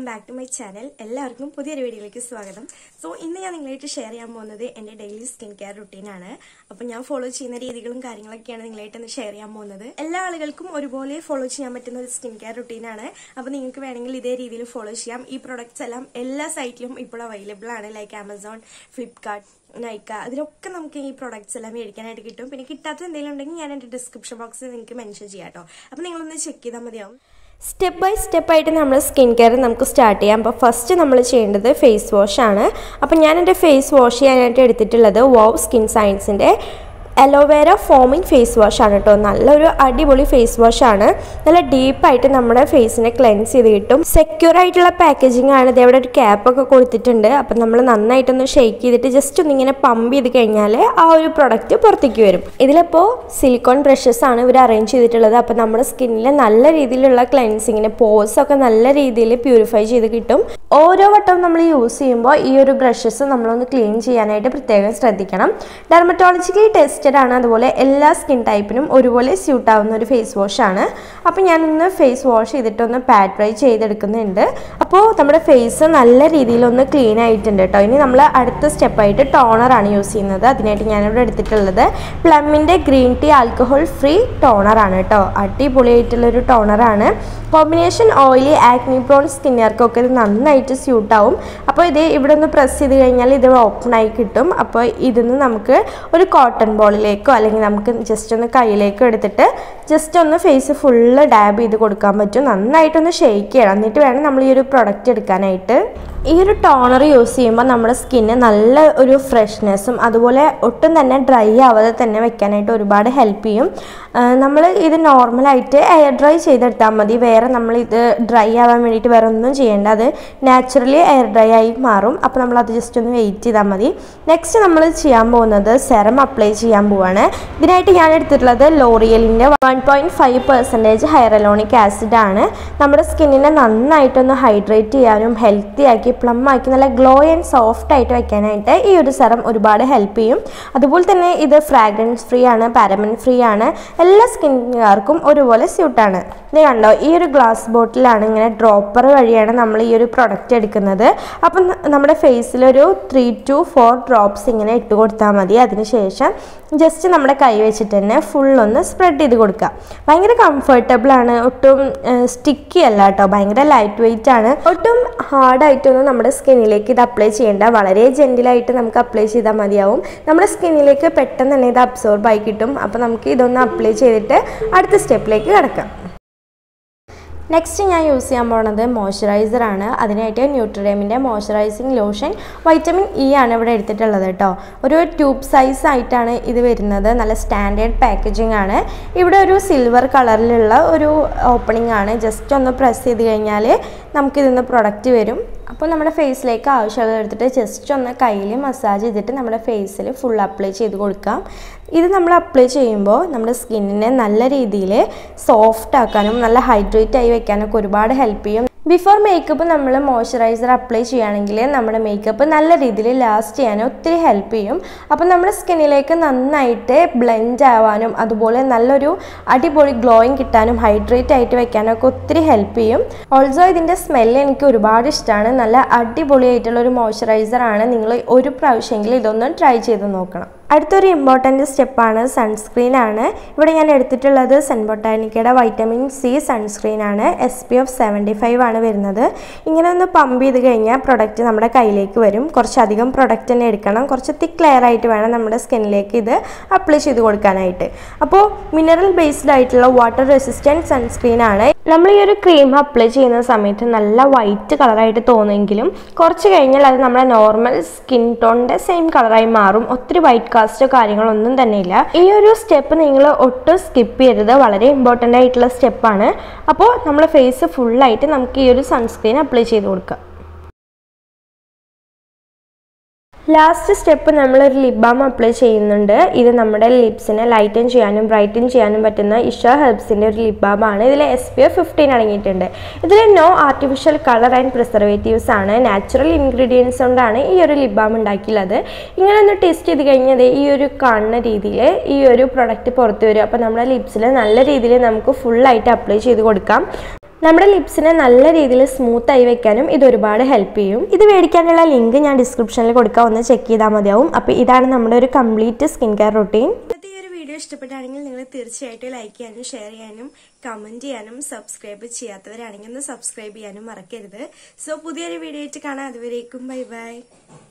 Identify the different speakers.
Speaker 1: back to my channel എല്ലാവർക്കും പുതിയൊരു വീഡിയോയിലേക്ക് സ്വാഗതം സോ ഇന്ന് ഞാൻ നിങ്ങളായിട്ട് ഷെയർ ചെയ്യാൻ പോകുന്നത് എൻ്റെ ഡെയിലി സ്കിൻ കെയർ റുട്ടീനാണ് അപ്പം ഞാൻ ഫോളോ ചെയ്യുന്ന രീതികളും കാര്യങ്ങളൊക്കെയാണ് നിങ്ങളായിട്ട് ഇന്ന് ഷെയർ ചെയ്യാൻ പോകുന്നത് എല്ലാ ആളുകൾക്കും ഒരുപോലെ ഫോളോ ചെയ്യാൻ പറ്റുന്ന ഒരു സ്കിൻ കെയർ റുട്ടീനാണ് അപ്പം നിങ്ങൾക്ക് വേണമെങ്കിൽ ഇതേ രീതിയിൽ ഫോളോ ചെയ്യാം ഈ പ്രൊഡക്ട്സ് എല്ലാം എല്ലാ സൈറ്റിലും ഇപ്പോൾ അവൈലബിൾ ആണ് ലൈക്ക് ആമസോൺ ഫ്ലിപ്കാർട്ട് നൈക്ക അതിലൊക്കെ നമുക്ക് ഈ പ്രോഡക്ട്സ് എല്ലാം മേടിക്കാനായിട്ട് കിട്ടും പിന്നെ കിട്ടാത്തത് എന്തെങ്കിലും ഉണ്ടെങ്കിൽ ഞാൻ എൻ്റെ ഡിസ്ക്രിപ്ഷൻ ബോക്സിൽ നിങ്ങൾക്ക് മെൻഷൻ ചെയ്യാം കേട്ടോ അപ്പം നിങ്ങളൊന്ന് ചെക്ക് ചെയ്താൽ മതിയാവും
Speaker 2: സ്റ്റെപ്പ് ബൈ സ്റ്റെപ്പായിട്ട് നമ്മൾ സ്കിൻ കെയർ നമുക്ക് സ്റ്റാർട്ട് ചെയ്യാം അപ്പോൾ ഫസ്റ്റ് നമ്മൾ ചെയ്യേണ്ടത് ഫേസ് വാഷ് ആണ് അപ്പോൾ ഞാൻ എൻ്റെ ഫേസ് വാഷ് ചെയ്യാനായിട്ട് എടുത്തിട്ടുള്ളത് വോവ് സ്കിൻ സയൻസിൻ്റെ അലോവേര ഫോമിങ് ഫേസ് വാഷ് ആണ് കേട്ടോ നല്ലൊരു അടിപൊളി ഫേസ് വാഷ് ആണ് നല്ല ഡീപ്പായിട്ട് നമ്മുടെ ഫേസിനെ ക്ലെൻസ് ചെയ്ത് കിട്ടും സെക്യൂർ ആയിട്ടുള്ള പാക്കേജിംഗ് ആണ് ഇതേവിടെ ഒരു ക്യാപ്പൊക്കെ കൊടുത്തിട്ടുണ്ട് അപ്പം നമ്മൾ നന്നായിട്ടൊന്ന് ഷെയ്ക്ക് ചെയ്തിട്ട് ജസ്റ്റ് ഒന്ന് ഇങ്ങനെ പമ്പ് ചെയ്ത് കഴിഞ്ഞാൽ ആ ഒരു പ്രൊഡക്റ്റ് പുറത്തേക്ക് വരും ഇതിലിപ്പോൾ സിലിക്കോൺ ബ്രഷസ് ആണ് ഇവർ അറേഞ്ച് ചെയ്തിട്ടുള്ളത് അപ്പോൾ നമ്മുടെ സ്കിന്നിൽ നല്ല രീതിയിലുള്ള ക്ലെൻസിങ്ങിന് പോസ് ഒക്കെ നല്ല രീതിയിൽ പ്യൂരിഫൈ ചെയ്ത് കിട്ടും ഓരോ വട്ടവും നമ്മൾ യൂസ് ചെയ്യുമ്പോൾ ഈ ഒരു ബ്രഷസ് നമ്മളൊന്ന് ക്ലീൻ ചെയ്യാനായിട്ട് പ്രത്യേകം ശ്രദ്ധിക്കണം ഡെർമറ്റോളജിക്കലി ടെസ്റ്റഡ് ആണ് അതുപോലെ എല്ലാ സ്കിൻ ടൈപ്പിനും ഒരുപോലെ സ്യൂട്ട് ആവുന്ന ഒരു ഫേസ് വാഷ് ആണ് അപ്പോൾ ഞാനൊന്ന് ഫേസ് വാഷ് ചെയ്തിട്ടൊന്ന് പാഡ് ഡ്രൈ ചെയ്തെടുക്കുന്നുണ്ട് അപ്പോൾ നമ്മുടെ ഫേസ് നല്ല രീതിയിലൊന്ന് ക്ലീൻ ആയിട്ടുണ്ട് കേട്ടോ ഇനി നമ്മൾ അടുത്ത സ്റ്റെപ്പായിട്ട് ടോണറാണ് യൂസ് ചെയ്യുന്നത് അതിനായിട്ട് ഞാനിവിടെ എടുത്തിട്ടുള്ളത് പ്ലമ്മിൻ്റെ ഗ്രീൻ ടീ ആൽക്കഹോൾ ഫ്രീ ടോണറാണ് കേട്ടോ അടിപൊളിയായിട്ടുള്ളൊരു ടോണറാണ് കോമ്പിനേഷൻ ഓയിലി ആക്നി പ്രോൺ സ്കിന്നുകാർക്കൊക്കെ ഇത് നന്നായിട്ട് സ്യൂട്ട് ആവും അപ്പോൾ ഇത് ഇവിടെ ഒന്ന് പ്രസ് ചെയ്ത് കഴിഞ്ഞാൽ ഇത് ഓപ്പൺ ആയി കിട്ടും അപ്പോൾ ഇതിന്ന് നമുക്ക് ഒരു കോട്ടൺ ബോളിലേക്കോ അല്ലെങ്കിൽ നമുക്ക് ജസ്റ്റ് ഒന്ന് കയ്യിലേക്കോ എടുത്തിട്ട് ജസ്റ്റ് ഒന്ന് ഫേസ് ഫുള്ള് ഡാബ് ചെയ്ത് കൊടുക്കാൻ പറ്റും നന്നായിട്ടൊന്ന് ഷെയ്ക്ക് ചെയ്യണം എന്നിട്ട് വേണം നമ്മൾ ഈ ഒരു പ്രൊഡക്റ്റ് എടുക്കാനായിട്ട് ഈ ഒരു ടോണർ യൂസ് ചെയ്യുമ്പോൾ നമ്മുടെ സ്കിന്ന് നല്ല ഒരു ഫ്രഷ്നെസ്സും അതുപോലെ ഒട്ടും തന്നെ ഡ്രൈ ആവാതെ തന്നെ വെക്കാനായിട്ട് ഒരുപാട് ഹെൽപ്പ് ചെയ്യും നമ്മൾ ഇത് നോർമലായിട്ട് എയർ ഡ്രൈ ചെയ്തെടുത്താൽ മതി വേറെ നമ്മൾ ഇത് ഡ്രൈ ആവാൻ വേണ്ടിയിട്ട് വേറെ ഒന്നും ചെയ്യേണ്ട അത് നാച്ചുറലി എയർ ഡ്രൈ ആയി മാറും അപ്പോൾ നമ്മൾ അത് ജസ്റ്റ് ഒന്ന് വെയിറ്റ് ചെയ്താൽ മതി നെക്സ്റ്റ് നമ്മൾ ചെയ്യാൻ പോകുന്നത് സെറം അപ്ലൈ ചെയ്യാൻ പോവാണ് ഇതിനായിട്ട് ഞാൻ എടുത്തിട്ടുള്ളത് ലോറിയലിൻ്റെ one point five percentage hyaluronic acid ആണ് നമ്മുടെ സ്കിന്നിനെ നന്നായിട്ടൊന്ന് ഹൈഡ്രേറ്റ് ചെയ്യാനും ഹെൽത്തി ആക്കി പ്ലം ആക്കി നല്ല ഗ്ലോ ആൻഡ് സോഫ്റ്റ് ആയിട്ട് വെക്കാനായിട്ട് ഈ ഒരു സെറം ഒരുപാട് ഹെൽപ്പ് ചെയ്യും അതുപോലെ തന്നെ ഇത് ഫ്രാഗ്രൻസ് ഫ്രീ ആണ് പാരമൻ ഫ്രീ ആണ് എല്ലാ സ്കിന്നുകാർക്കും ഒരുപോലെ സ്യൂട്ടാണ് ഇത് കണ്ടോ ഈ ഒരു ഗ്ലാസ് ബോട്ടിലാണ് ഇങ്ങനെ ഡ്രോപ്പർ വഴിയാണ് നമ്മൾ ഈ ഒരു പ്രൊഡക്റ്റ് എടുക്കുന്നത് അപ്പം നമ്മുടെ ഫേസിലൊരു ത്രീ ടു ഫോർ ഡ്രോപ്സ് ഇങ്ങനെ ഇട്ട് കൊടുത്താൽ മതി അതിനുശേഷം ജസ്റ്റ് നമ്മുടെ കൈ വെച്ചിട്ട് തന്നെ ഫുൾ ഒന്ന് സ്പ്രെഡ് ചെയ്ത് കൊടുക്കുക ഭയങ്കര കംഫർട്ടബിൾ ആണ് ഒട്ടും സ്റ്റിക്കി അല്ല കേട്ടോ ഭയങ്കര ലൈറ്റ് വെയിറ്റ് ആണ് ഒട്ടും ഹാർഡായിട്ടൊന്നും നമ്മുടെ സ്കിന്നിലേക്ക് ഇത് അപ്ലൈ ചെയ്യേണ്ട വളരെ ജെൻറ്റിലായിട്ട് നമുക്ക് അപ്ലൈ ചെയ്താൽ മതിയാവും നമ്മുടെ സ്കിന്നിലേക്ക് പെട്ടെന്ന് തന്നെ ഇത് അബ്സോർബ് ആയി കിട്ടും അപ്പോൾ നമുക്ക് ഇതൊന്ന് അപ്ലൈ ചെയ്തിട്ട് അടുത്ത സ്റ്റെപ്പിലേക്ക് കിടക്കാം നെക്സ്റ്റ് ഞാൻ യൂസ് ചെയ്യാൻ പോകുന്നത് മോയ്സ്ചറൈസർ ആണ് അതിനായിട്ട് ന്യൂട്രിഡേമിൻ്റെ മോയ്സ്ചറൈസിങ് ലോഷൻ വൈറ്റമിൻ ഇ ആണ് ഇവിടെ എടുത്തിട്ടുള്ളത് കേട്ടോ ഒരു ട്യൂബ് സൈസ് ആയിട്ടാണ് ഇത് വരുന്നത് നല്ല സ്റ്റാൻഡേർഡ് പാക്കേജിംഗ് ആണ് ഇവിടെ ഒരു സിൽവർ കളറിലുള്ള ഒരു ഓപ്പണിംഗ് ആണ് ജസ്റ്റ് ഒന്ന് പ്രസ് ചെയ്ത് കഴിഞ്ഞാൽ നമുക്കിതിന്ന് പ്രൊഡക്റ്റ് വരും അപ്പോൾ നമ്മുടെ ഫേസിലേക്ക് ആവശ്യമുള്ളത് എടുത്തിട്ട് ജസ്റ്റ് ഒന്ന് കയ്യിൽ മസാജ് ചെയ്തിട്ട് നമ്മുടെ ഫേസിൽ ഫുൾ അപ്ലൈ ചെയ്ത് കൊടുക്കാം ഇത് നമ്മൾ അപ്ലൈ ചെയ്യുമ്പോൾ നമ്മുടെ സ്കിന്നിനെ നല്ല രീതിയിൽ സോഫ്റ്റ് ആക്കാനും നല്ല ഹൈഡ്രേറ്റ് ആയി വെക്കാനൊക്കെ ഒരുപാട് ഹെൽപ്പ് ചെയ്യും ബിഫോർ മേക്കപ്പ് നമ്മൾ മോയ്സ്ചറൈസർ അപ്ലൈ ചെയ്യുകയാണെങ്കിൽ നമ്മുടെ മേക്കപ്പ് നല്ല രീതിയിൽ ലാസ്റ്റ് ചെയ്യാനും ഒത്തിരി ഹെൽപ്പ് ചെയ്യും അപ്പം നമ്മുടെ സ്കിന്നിലേക്ക് നന്നായിട്ട് ബ്ലെൻഡ് ആവാനും അതുപോലെ നല്ലൊരു അടിപൊളി ഗ്ലോയിങ് കിട്ടാനും ഹൈഡ്രേറ്റ് ആയിട്ട് വെക്കാനും ഒക്കെ ഒത്തിരി ഹെൽപ്പ് ചെയ്യും ഓൾസോ ഇതിൻ്റെ സ്മെല്ല് എനിക്ക് ഒരുപാട് ഇഷ്ടമാണ് നല്ല അടിപൊളിയായിട്ടുള്ള ഒരു മോയ്സ്ചറൈസർ ആണ് നിങ്ങൾ ഒരു പ്രാവശ്യമെങ്കിലും ഇതൊന്ന് ട്രൈ ചെയ്ത് നോക്കണം അടുത്തൊരു ഇമ്പോർട്ടൻറ്റ് സ്റ്റെപ്പാണ് സൺസ്ക്രീൻ ആണ് ഇവിടെ ഞാൻ എടുത്തിട്ടുള്ളത് സെൻ ബൊട്ടാനിക്കയുടെ വൈറ്റമിൻ സി സൺസ്ക്രീൻ ആണ് S P F seventy five ആണ് വരുന്നത് ഇങ്ങനെ ഒന്ന് പമ്പ് ചെയ്ത് കഴിഞ്ഞാൽ പ്രൊഡക്റ്റ് നമ്മുടെ കയ്യിലേക്ക് വരും കുറച്ചധികം പ്രൊഡക്റ്റ് തന്നെ എടുക്കണം കുറച്ച് തിക്ക് ലെയർ ആയിട്ട് വേണം നമ്മുടെ സ്കിന്നിലേക്ക് ഇത് അപ്ലൈ ചെയ്ത് കൊടുക്കാനായിട്ട് അപ്പോൾ മിനറൽ ബേസ്ഡ് ആയിട്ടുള്ള വാട്ടർ റെസിസ്റ്റൻറ്റ് സൺസ്ക്രീൻ ആണ് നമ്മൾ ഈ ഒരു ക്രീം അപ്ലൈ ചെയ്യുന്ന സമയത്ത് നല്ല വൈറ്റ് കളറായിട്ട് തോന്നുമെങ്കിലും കുറച്ച് കഴിഞ്ഞാൽ അത് നമ്മുടെ നോർമൽ സ്കിൻ ടോണിൻ്റെ സെയിം കളറായി മാറും ഒത്തിരി വൈറ്റ് കാസ്റ്റോ കാര്യങ്ങളൊന്നും തന്നെ ഇല്ല ഈ ഒരു സ്റ്റെപ്പ് നിങ്ങൾ ഒട്ടും സ്കിപ്പ് ചെയ്യരുത് വളരെ ഇമ്പോർട്ടൻ്റ് ആയിട്ടുള്ള സ്റ്റെപ്പാണ് അപ്പോൾ നമ്മുടെ ഫേസ് ഫുള്ളായിട്ട് നമുക്ക് ഈ ഒരു സൺസ്ക്രീൻ അപ്ലൈ ചെയ്ത് കൊടുക്കാം ലാസ്റ്റ് സ്റ്റെപ്പ് നമ്മളൊരു ലിപ് ബാം അപ്ലൈ ചെയ്യുന്നുണ്ട് ഇത് നമ്മുടെ ലിപ്സിനെ ലൈറ്റൻ ചെയ്യാനും ബ്രൈറ്റൻ ചെയ്യാനും പറ്റുന്ന ഇഷ ഹെർബ്സിൻ്റെ ഒരു ലിപ് ബാം ആണ് ഇതിൽ എസ് പി എഫ് ഫിഫ്റ്റീൻ അടങ്ങിയിട്ടുണ്ട് ഇതിൽ no artificial colour and preservatives ആണ് നാച്ചുറൽ ഇൻഗ്രീഡിയൻസ് കൊണ്ടാണ് ഈ ഒരു ലിപ് ബാം ഉണ്ടാക്കിയുള്ളത് ഇങ്ങനെ ഒന്ന് ടെസ്റ്റ് ചെയ്ത് കഴിഞ്ഞാൽ ഈ ഒരു കാണുന്ന രീതിയിൽ ഈ ഒരു പ്രൊഡക്റ്റ് പുറത്ത് വരും അപ്പോൾ നമ്മുടെ ലിപ്സിൽ നല്ല രീതിയിൽ നമുക്ക് ഫുള്ളായിട്ട് അപ്ലൈ ചെയ്ത് കൊടുക്കാം നമ്മുടെ ലിപ്സിനെ നല്ല രീതിയിൽ സ്മൂത്ത് ആയി വെക്കാനും ഇത് ഒരുപാട് ഹെൽപ്പ് ചെയ്യും ഇത് മേടിക്കാനുള്ള ലിങ്ക് ഞാൻ ഡിസ്ക്രിപ്ഷനിൽ കൊടുക്കാം ഒന്ന് ചെക്ക് ചെയ്താൽ മതിയാവും അപ്പോൾ ഇതാണ് നമ്മുടെ ഒരു കംപ്ലീറ്റ് സ്കിൻ കെയർ റൊട്ടീൻ
Speaker 1: ഇന്നത്തെ ഈ ഒരു വീഡിയോ ഇഷ്ടപ്പെട്ടാണെങ്കിൽ നിങ്ങൾ തീർച്ചയായിട്ടും ലൈക്ക് ചെയ്യാനും ഷെയർ ചെയ്യാനും കമന്റ് ചെയ്യാനും സബ്സ്ക്രൈബ് ചെയ്യാത്തവരാണെങ്കിൽ ഒന്ന് സബ്സ്ക്രൈബ് ചെയ്യാനും മറക്കരുത് സോ പുതിയൊരു വീഡിയോ ആയിട്ട് കാണാം അതുവരേക്കും ബൈ ബൈ